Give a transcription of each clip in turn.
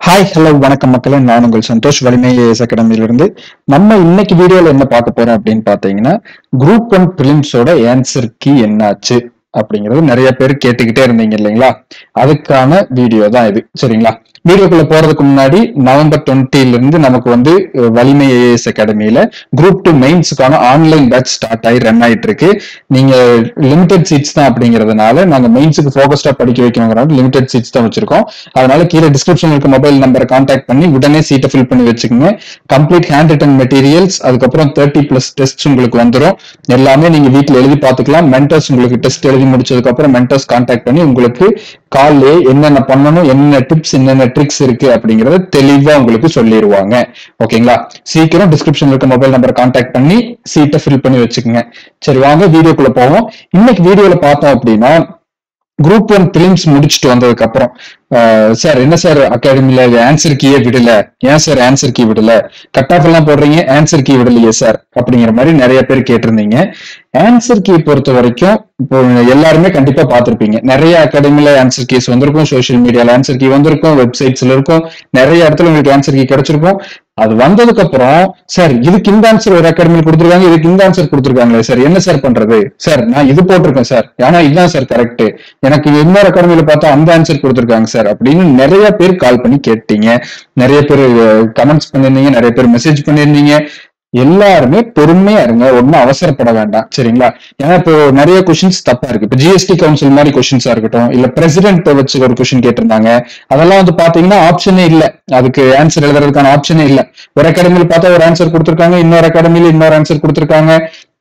hi hello வணக்கம் மக்களே நான் உங்கள் சந்தோஷ் வலிமை ஏஎஸ் அகாடமியிலிருந்து நம்ம இன்னைக்கு வீடியோல என்ன பார்க்க போறோம் அப்படின்னு பாத்தீங்கன்னா குரூப் ஒன் பிலிம்ஸோட ஆன்சர் கீ என்னாச்சு அப்படிங்கறது நிறைய பேர் கேட்டுக்கிட்டே இருந்தீங்க இல்லைங்களா அதுக்கான வீடியோ தான் இது சரிங்களா வீடியோக்குள்ள போறதுக்கு முன்னாடி நவம்பர் டுவெண்ட்டில இருந்து நமக்கு வந்து அஹ், வலிமை ஏஎஸ் அகாடமியில குரூப் டூ மெயின்ஸுக்கான ஆன்லைன் பேட்ச் ஸ்டார்ட் ஆகி ரன் ஆயிட்டு இருக்கு நீங்க லிமிடெட் சீட்ஸ் தான் அப்படிங்கறதுனால நாங்க மெயின்ஸுக்கு ஃபோக்கஸ்டா படிக்க வைக்கணுங்கிறனால லிமிடெட் சீட்ஸ் தான் வச்சிருக்கோம் அதனால கீழே டிஸ்கிரிப்ஷன் இருக்க மொபைல் நம்பரை கான்டாக்ட் பண்ணி உடனே சீட்டை ஃபில் பண்ணி வச்சுக்கோங்க கம்ப்ளீட் ஹேண்ட் ரிட்டன் மெட்டீரியல்ஸ் அதுக்கப்புறம் தேர்ட்டி பிளஸ் டெஸ்ட் உங்களுக்கு வந்துரும் எல்லாமே நீங்க வீட்ல எழுதி பார்த்துக்கலாம் மென்டர்ஸ் உங்களுக்கு டெஸ்ட் எழுதி முடிச்சதுக்கு அப்புறம் மென்டர்ஸ் கான்டாக்ட் பண்ணி உங்களுக்கு கால்லே என்னென்ன பண்ணணும் என்னென்ன டிப்ஸ் என்னென்ன ட்ரிக்ஸ் இருக்கு அப்படிங்கறத தெளிவா உங்களுக்கு சொல்லிடுவாங்க ஓகேங்களா சீக்கிரம் டிஸ்கிரிப்ஷன் இருக்க மொபைல் நம்பரை கான்டாக்ட் பண்ணி சீட்டை ஃபில் பண்ணி வச்சுக்கோங்க சரி வாங்க வீடியோக்குள்ள போவோம் இன்னைக்கு வீடியோல பார்த்தோம் அப்படின்னா குரூப் ஒன் பிலிம்ஸ் முடிச்சுட்டு வந்ததுக்கு அப்புறம் சார் என்ன சார் அகாடமில ஆன்சர் கீயே விடல ஏன் சார் ஆன்சர் கீ விடல கட் ஆஃப் எல்லாம் போடுறீங்க ஆன்சர் கீ விடலையே சார் அப்படிங்கிற மாதிரி நிறைய பேர் கேட்டிருந்தீங்க ஆன்சர் கீ பொறுத்த வரைக்கும் இப்போ எல்லாருமே கண்டிப்பா பார்த்திருப்பீங்க நிறைய அகாடமில ஆன்சர் கீஸ் வந்திருக்கும் சோஷியல் மீடியால ஆன்சர் கீ வந்திருக்கும் வெப்சைட்ஸ்ல இருக்கும் நிறைய இடத்துல உங்களுக்கு ஆன்சர் கீ கிடைச்சிருக்கும் அது வந்ததுக்கு அப்புறம் சார் இதுக்கு இந்த ஆன்சர் ஒரு அகாடமியில் கொடுத்துருக்காங்க இதுக்கு இந்த ஆன்சர் கொடுத்துருக்காங்களே சார் என்ன சார் பண்றது சார் நான் இது போட்டிருக்கேன் சார் ஆனா இதுதான் சார் கரெக்ட் எனக்கு இன்னொரு அகாடமியில பார்த்தா அந்த ஆன்சர் கொடுத்துருக்காங்க சார் அப்படின்னு நிறைய பேர் கால் பண்ணி கேட்டீங்க நிறைய பேர் கமெண்ட்ஸ் பண்ணிருந்தீங்க நிறைய பேர் மெசேஜ் பண்ணிருந்தீங்க எல்லாருமே பொறுமையா இருங்க ஒன்னும் அவசரப்பட வேண்டாம் சரிங்களா ஏன்னா இப்போ நிறைய கொஸ்டின்ஸ் தப்பா இருக்கு இப்போ ஜிஎஸ்டி கவுன்சில் மாதிரி கொஸ்டின்ஸா இருக்கட்டும் இல்ல பிரசிடென்ட் வச்சு ஒரு கொஸ்டின் கேட்டிருந்தாங்க அதெல்லாம் வந்து பாத்தீங்கன்னா ஆப்ஷனே இல்ல அதுக்கு ஆன்சர் எழுதுறதுக்கான ஆப்ஷனே இல்ல ஒரு அகாடமியில் பார்த்தா ஒரு ஆன்சர் கொடுத்துருக்காங்க இன்னொரு அகாடமியில இன்னொரு ஆன்சர் கொடுத்துருக்காங்க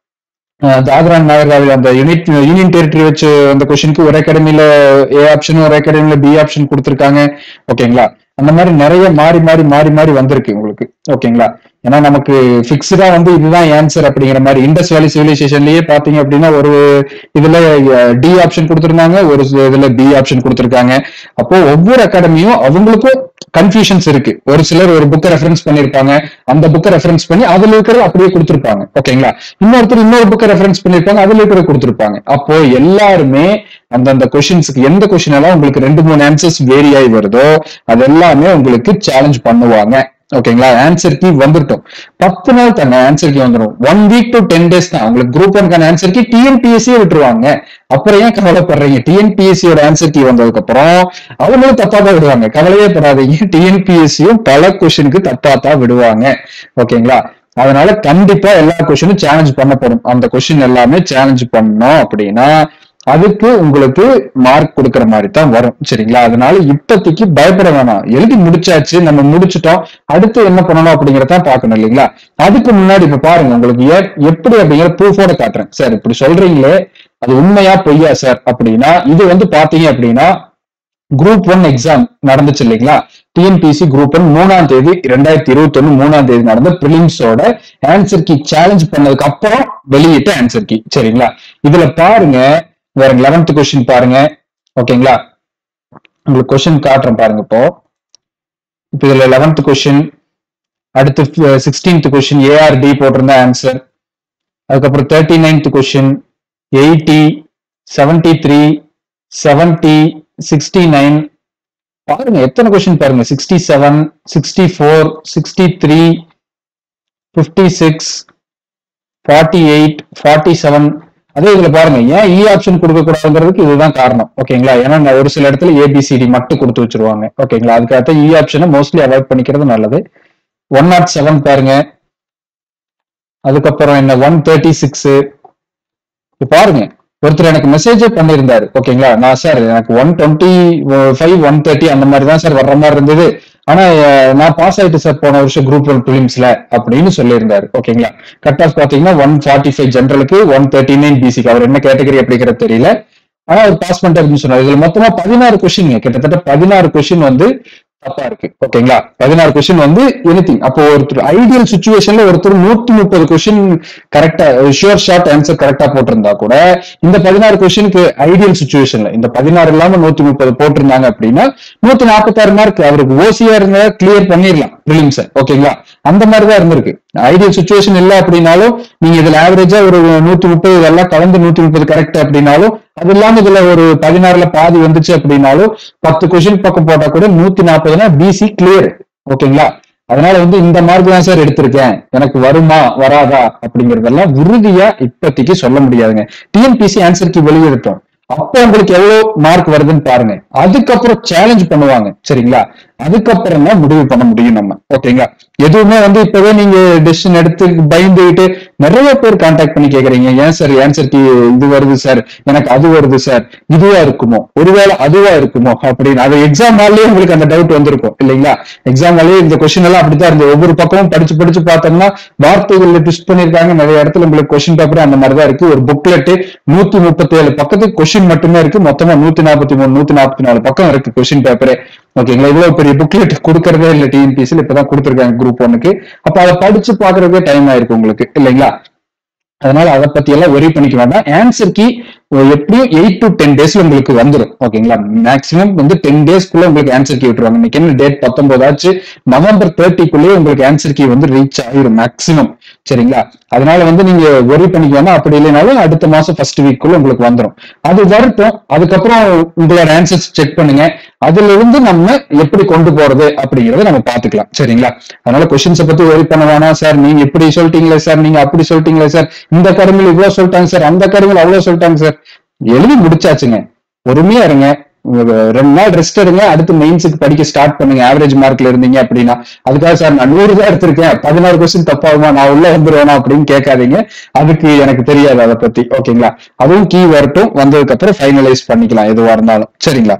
அஹ் தாத்ரா நாகர் ஹவேலி அந்த யூனிட் யூனியன் டெரிட்டரி வச்சு அந்த கொஸ்டினுக்கு ஒரு அகாடமியில ஏ ஆப்ஷன் ஒரு அகாடமியில பி ஆப்ஷன் கொடுத்துருக்காங்க ஓகேங்களா அந்த மாதிரி நிறைய மாறி மாறி மாறி மாறி வந்திருக்கு உங்களுக்கு ஓகேங்களா ஏன்னா நமக்கு பிக்ஸ்டா வந்து இதுதான் ஆன்சர் அப்படிங்கிற மாதிரி இண்டஸ் வேலி சிவிலைசேஷன்லயே பாத்தீங்க அப்படின்னா ஒரு இதுல டி ஆப்ஷன் கொடுத்திருந்தாங்க ஒரு இதுல பி ஆப்ஷன் கொடுத்திருக்காங்க அப்போ ஒவ்வொரு அகாடமியும் அவங்களுக்கும் கன்ஃபியூஷன்ஸ் இருக்கு ஒரு சிலர் ஒரு புக்கை ரெஃபரன்ஸ் பண்ணிருப்பாங்க அந்த புக்கை ரெஃபரன்ஸ் பண்ணி அதுல இருக்கிறது அப்படியே கொடுத்திருப்பாங்க ஓகேங்களா இன்னொருத்தர் இன்னொரு புக்கை ரெஃபரன்ஸ் பண்ணிருப்பாங்க அதுல இருக்கிறத கொடுத்திருப்பாங்க அப்போ எல்லாருமே அந்தந்த கொஸ்டின்ஸ்க்கு எந்த கொஸ்டின் எல்லாம் உங்களுக்கு ரெண்டு மூணு ஆன்சர்ஸ் வேரி ஆகி வருதோ அது எல்லாமே உங்களுக்கு சேலஞ்ச் பண்ணுவாங்க ஓகேங்களா ஆன்சர் கீ வந்துட்டோம் பத்து நாள் தானே ஆன்சர் கீ வந்துடும் one week to ten days தான் உங்களுக்கு குரூப் ஒன்கான ஆன்சர் கீ டிஎன்பிஎஸ்சியே விட்டுருவாங்க அப்புறம் ஏன் கவலைப்படுறீங்க டிஎன்பிஎஸ்சியோட ஆன்சர் கீ வந்ததுக்கு அப்புறம் அவங்களும் தப்பா தான் விடுவாங்க கவலையே படாதீங்க டிஎன்பிஎஸ்சியும் பல கொஸ்டினுக்கு தப்பா தான் விடுவாங்க ஓகேங்களா அதனால கண்டிப்பா எல்லா கொஸ்டினும் சேலஞ்ச் பண்ணப்படும் அந்த கொஸ்டின் எல்லாமே சேலஞ்ச் பண்ணோம் அப்படின்னா அதுக்கு உங்களுக்கு மார்க் கொடுக்கற மாதிரி தான் வரும் சரிங்களா அதனால இப்போதைக்கு பயப்பட வேணாம் எழுதி முடிச்சாச்சு நம்ம முடிச்சிட்டோம் அடுத்து என்ன பண்ணணும் அப்படிங்கறத பார்க்கணும் இல்லைங்களா அதுக்கு முன்னாடி இப்ப பாருங்க உங்களுக்கு ஏ- எப்படி அப்படிங்கிற ப்ரூஃபோட காட்டுறேன் சார் இப்படி சொல்றீங்களே அது உண்மையா பொய்யா சார் அப்படின்னா இது வந்து பாத்தீங்க அப்படின்னா குரூப் ஒன் எக்ஸாம் நடந்துச்சு இல்லைங்களா டிஎன்பிசி குரூப் ஒன் மூணாம் தேதி ரெண்டாயிரத்தி இருபத்தி ஒண்ணு மூணாம் தேதி நடந்த பிலிம்ஸோட ஆன்சர் கீ சேலஞ்ச் பண்ணதுக்கு அப்புறம் வெளியிட்ட ஆன்சர் கீ சரிங்களா இதுல பாருங்க வேற லெவன்த் கொஸ்டின் பாருங்க ஓகேங்களா உங்களுக்கு கொஸ்டின் காட்டுறேன் பாருங்க இப்போ இப்போ இதுல லெவன்த் கொஸ்டின் அடுத்து சிக்ஸ்டீன்த் கொஸ்டின் ஏஆர்டி போட்டிருந்த ஆன்சர் அதுக்கப்புறம் thirty ninth question eighty seventy three seventy sixty nine பாருங்க எத்தனை கொஸ்டின் பாருங்க sixty seven sixty four sixty three fifty six forty eight forty seven அதே இதுல பாருங்க ஏன் இ ஆப்ஷன் கொடுக்க கூடாதுங்கிறதுக்கு இதுதான் காரணம் ஓகேங்களா ஏன்னா நான் ஒரு சில இடத்துல ஏபிசிடி மட்டும் கொடுத்து வச்சிருவாங்க ஓகேங்களா அதுக்காக இ ஆப்ஷனை மோஸ்ட்லி அவாய்ட் பண்ணிக்கிறது நல்லது ஒன் நாட் செவன் பாருங்க அதுக்கப்புறம் என்ன ஒன் தேர்ட்டி சிக்ஸ் பாருங்க ஒருத்தர் எனக்கு மெசேஜே பண்ணியிருந்தாரு ஓகேங்களா நான் சார் எனக்கு one twenty five one thirty அந்த மாதிரி தான் சார் வர்ற மாதிரி இருந்தது ஆனா அஹ், நான் பாஸ் ஆயிட்டு சார் போன வருஷம் குரூப் ஒன் பிலிம்ஸ்ல அப்படின்னு சொல்லியிருந்தாரு ஓகேங்களா கட் ஆஃப் பாத்தீங்கன்னா ஒன் ஃபார்ட்டி ஃபைவ் ஜென்ரலுக்கு ஒன் தேர்ட்டி நைன் பிசிக்கு அவர் என்ன கேட்டகரி அப்படிங்கிறது தெரியல ஆனா அவர் பாஸ் பண்ணிட்டாருன்னு சொன்னார் இதுல மொத்தமா பதினாறு கொஸ்டின் கிட்டத்தட்ட பதினாறு கொஸ்டின் வந்து தப்பா இருக்கு ஓகேங்களா பதினாறு கொஸ்டின் வந்து எனிதிங் அப்போ ஒருத்தர் ஐடியல் சுச்சுவேஷன்ல ஒருத்தர் நூத்தி முப்பது கொஸ்டின் கரெக்டா ஷியோர் ஷார்ட் ஆன்சர் கரெக்டா போட்டிருந்தா கூட இந்த பதினாறு கொஸ்டினுக்கு ஐடியல் சுச்சுவேஷன்ல இந்த பதினாறு இல்லாம நூத்தி முப்பது போட்டிருந்தாங்க அப்படின்னா நூத்தி நாற்பத்தாறு மார்க் அவருக்கு ஓசியா இருந்தா கிளியர் பண்ணிடலாம் ப்ரிலிம்ஸ் ஓகேங்களா அந்த மாதிரி தான் இருந்திருக்கு ஐடியல் சுச்சுவேஷன் இல்ல அப்படின்னாலும் நீங்க இதுல ஆவரேஜா ஒரு நூத்தி முப்பது இதெல்லாம் கலந்து நூத்தி முப்பது கரெக்ட் அப்படின்னாலும் அது இல்லாம இதுல ஒரு பதினாறுல பாதி வந்துச்சு அப்படின்னாலும் பத்து கொஸ்டின் பக்கம் போட்டா கூட நூத்தி நாற்பதுனா பிசி கிளியர் ஓகேங்களா அதனால வந்து இந்த மார்க் தான் சார் எடுத்திருக்கேன் எனக்கு வருமா வராதா அப்படிங்கறதெல்லாம் உறுதியா இப்போதைக்கு சொல்ல முடியாதுங்க டிஎன்பிசி ஆன்சர் கீ வெளியிடட்டும் அப்போ உங்களுக்கு எவ்வளவு மார்க் வருதுன்னு பாருங்க அதுக்கப்புறம் சேலஞ்ச் பண்ணுவாங்க சரிங்களா அதுக்கப்புறம் தான் முடிவு பண்ண முடியும் நம்ம ஓகேங்களா எதுவுமே வந்து இப்பவே நீங்க டெசிஷன் எடுத்து பயந்துகிட்டு நிறைய பேர் கான்டாக்ட் பண்ணி கேக்குறீங்க ஏன் சார் ஆன்சர் கீ இது வருது சார் எனக்கு அது வருது சார் இதுவா இருக்குமோ ஒருவேளை அதுவா இருக்குமோ அப்படின்னு அது எக்ஸாம் ஹால்லயே உங்களுக்கு அந்த டவுட் வந்திருக்கும் இல்லைங்களா எக்ஸாம் ஹாலே இந்த கொஸ்டின் எல்லாம் அப்படித்தான் இருந்தது ஒவ்வொரு பக்கமும் படிச்சு படிச்சு பார்த்தோம்னா வார்த்தைகள்ல ட்விஸ்ட் பண்ணிருக்காங்க நிறைய இடத்துல உங்களுக்கு கொஸ்டின் பேப்பர் அந்த மாதிரி தான் இருக்கு ஒரு புக்லெட் நூத்தி முப்பத்தி ஏழு பக்கத்துக்கு கொஸ்டின் மட்டுமே இருக்கு மொத்தமா நூத்தி நாற்பத்தி மூணு நூத்தி நாற்பத்தி நாலு பக்கம் இருக்கு கொஸ்டின் பேப்பரே ஓகேங்களா இவ்வளவு பெரிய புக்லெட் கொடுக்கறதே இல்ல டிஎன்பிசியில் இப்பதான் கொடுத்துருக்காங்க குரூப் ஒன்னுக்கு அப்ப அதை படிச்சு பாக்குறதுக்கே டைம் ஆயிருக்கு உங்களுக்கு இல்லைங்களா அதனால அதை பத்தி எல்லாம் ஒரி பண்ணிக்க வேண்டாம் ஆன்சர் கீ எப்படியும் எயிட் டு டென் டேஸ்ல உங்களுக்கு வந்துடும் ஓகேங்களா மேக்ஸிமம் வந்து டென் டேஸ்க்குள்ள உங்களுக்கு ஆன்சர் கீ விட்டுருவாங்க இன்னைக்கு என்ன டேட் பத்தொன்பது ஆச்சு நவம்பர் தேர்ட்டிக்குள்ளேயே உங்களுக்கு ஆன்சர் கீ வந்து ரீச் ஆயிரும் மேக்ஸிமம் சரிங்களா அதனால வந்து நீங்க ஒரி பண்ணிக்க வேணாம் அப்படி இல்லைனாலும் அடுத்த மாசம் ஃபர்ஸ்ட் வீக்குள்ள உங்களுக்கு வந்துடும் அது வரட்டும் அதுக்கப்புறம் உங்களோட ஆன்சர்ஸ் செக் பண்ணுங்க அதுல இருந்து நம்ம எப்படி கொண்டு போறது அப்படிங்கறத நம்ம பாத்துக்கலாம் சரிங்களா அதனால கொஸ்டின்ஸை பத்தி ஒரி பண்ண வேணாம் சார் நீங்க இப்படி சொல்லிட்டீங்களே சார் நீங்க அப்படி சொல்லிட்டீங்களே சார் இந்த கருமில் இவ்வளவு சொல்லிட்டாங்க சார் அந்த கருமில் அவ்வளவு சொல்லிட்டாங்க சார் எழுதி முடிச்சாச்சுங்க பொறுமையா இருங்க உங்க ரெண்டு நாள் ரெஸ்ட் எடுங்க அடுத்து மெயின்ஸுக்கு படிக்க ஸ்டார்ட் பண்ணுங்க ஆவரேஜ் மார்க்ல இருந்தீங்க அப்படின்னா அதுக்காக சார் நான் நூறு தான் எடுத்திருக்கேன் பதினாறு கொஸ்டின் தப்பாகுமா நான் உள்ள வந்துருவேனா அப்படின்னு கேட்காதீங்க அதுக்கு எனக்கு தெரியாது அதை பத்தி ஓகேங்களா அதுவும் கீ வரட்டும் வந்ததுக்கு அப்புறம் ஃபைனலைஸ் பண்ணிக்கலாம் எதுவா இருந்தாலும் சரிங்களா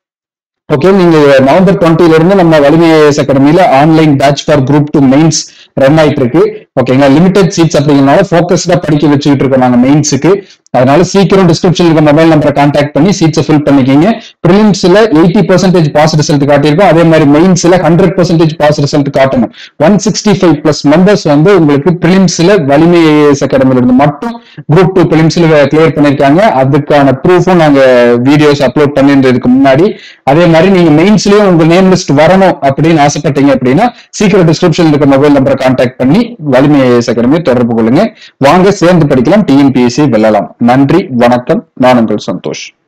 ஓகே நீங்க நவம்பர் டுவெண்ட்டில இருந்து நம்ம வலிமை அகாடமியில online batch for group two mains run ஆயிட்டு இருக்கு ஓகேங்களா லிமிடெட் சீட்ஸ் அப்படிங்கறனால ஃபோக்கஸ்டா படிக்க வச்சுக்கிட்டு இருக்கோம் நாங்க மெயின்ஸுக்கு அதனால சீக்கிரம் டிஸ்கிரிப்ஷன் இருக்க மொபைல் நம்பரை கான்டாக்ட் பண்ணி சீட்ஸை ஃபில் பண்ணிக்கிங்க ப்ரிலிம்ஸ்ல எயிட்டி பர்சன்டேஜ் பாஸ் ரிசல்ட் காட்டியிருக்கோம் அதே மாதிரி மெயின்ஸ்ல ஹண்ட்ரட் பர்சன்டேஜ் பாஸ் ரிசல்ட் காட்டணும் one sixty five plus members வந்து உங்களுக்கு ப்ரிலிம்ஸ்ல வலிமை ஐஏஎஸ் அகாடமில இருந்து மட்டும் குரூப் டூ ப்ரிலிம்ஸ்ல கிளியர் பண்ணிருக்காங்க அதுக்கான ப்ரூஃபும் நாங்க வீடியோஸ் அப்லோட் பண்ணிருந்ததுக்கு முன்னாடி அதே மாதிரி நீங்க மெயின்ஸ்லயும் உங்க நேம் லிஸ்ட் வரணும் அப்படின்னு ஆசைப்பட்டீங்க அப்படின்னா சீக்கிரம் டிஸ்கிரிப்ஷன் இருக்க மொபைல் நம்பரை கான்டாக்ட் பண்ணி வலிமை ஐஏஎஸ் அகாடமியை தொடர்பு கொள்ளுங்க வாங்க சேர்ந்து படிக்கலாம் டிஎன்பிஎஸ்சி வெல்லலாம் நன்றி வணக்கம் நான் உங்கள் சந்தோஷ்